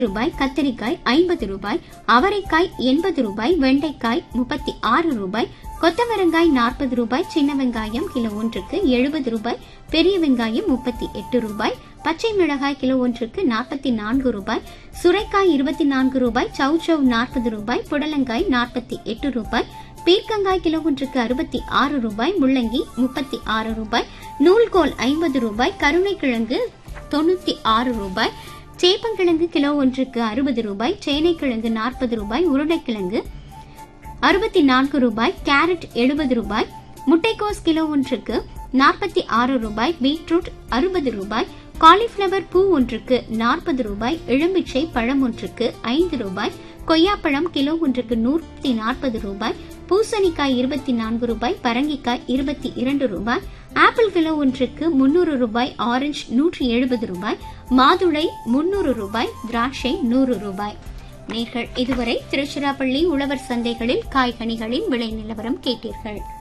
ரூபாய் கத்தரிக்காய் ஐம்பது ரூபாய் அவரைக்காய் எண்பது ரூபாய் வெண்டைக்காய் முப்பத்தி ஆறு ரூபாய் கொத்தவரங்காய் நாற்பது ரூபாய் சின்ன வெங்காயம் கிலோ ஒன்றுக்கு எழுபது ரூபாய் பெரிய வெங்காயம் முப்பத்தி எட்டு ரூபாய் பச்சை மிளகாய் கிலோ ஒன்றுக்கு நாற்பத்தி நான்கு ரூபாய் சுரைக்காய் இருபத்தி நான்கு ரூபாய் சௌ சௌ நாற்பது ரூபாய் புடலங்காய் நாற்பத்தி எட்டு ரூபாய் பீர்க்கங்காய் கிலோ ஒன்றுக்கு அறுபத்தி ஆறு ரூபாய் முள்ளங்கி முப்பத்தி ஆறு ரூபாய் நூல்கோல் ஐம்பது ரூபாய் கருணைக்கிழங்கு தொண்ணூத்தி ஆறு ரூபாய் சேப்பங்கிழங்கு கிலோ ஒன்றுக்கு அறுபது ரூபாய் சேனைக்கிழங்கு நாற்பது ரூபாய் உருளைக்கிழங்கு அறுபத்தி நான்கு ரூபாய் கேரட் எழுபது ரூபாய் முட்டைக்கோஸ் கிலோ ஒன்றுக்கு நாற்பத்தி ஆறு ரூபாய் பீட்ரூட் அறுபது ரூபாய் காலிஃபிளவர் பூ ஒன்றுக்கு நாற்பது ரூபாய் எலும்பிச்சை பழம் ஒன்றுக்கு ஐந்து ரூபாய் கொய்யாப்பழம் கிலோ ஒன்றுக்கு நூற்றி நாற்பது ரூபாய் பூசணிக்காய் இருபத்தி நான்கு ரூபாய் பரங்கிக்காய் இருபத்தி இரண்டு ரூபாய் ஆப்பிள் கிலோ ஒன்றுக்கு முன்னூறு ரூபாய் ஆரஞ்சு நூற்றி எழுபது ரூபாய் மாதுளை முன்னூறு ரூபாய் திராட்சை நூறு ரூபாய் நீங்கள் இதுவரை திருச்சிராப்பள்ளி உழவர் சந்தைகளில் காய்கனிகளின் விலை நிலவரம் கேட்டீர்கள்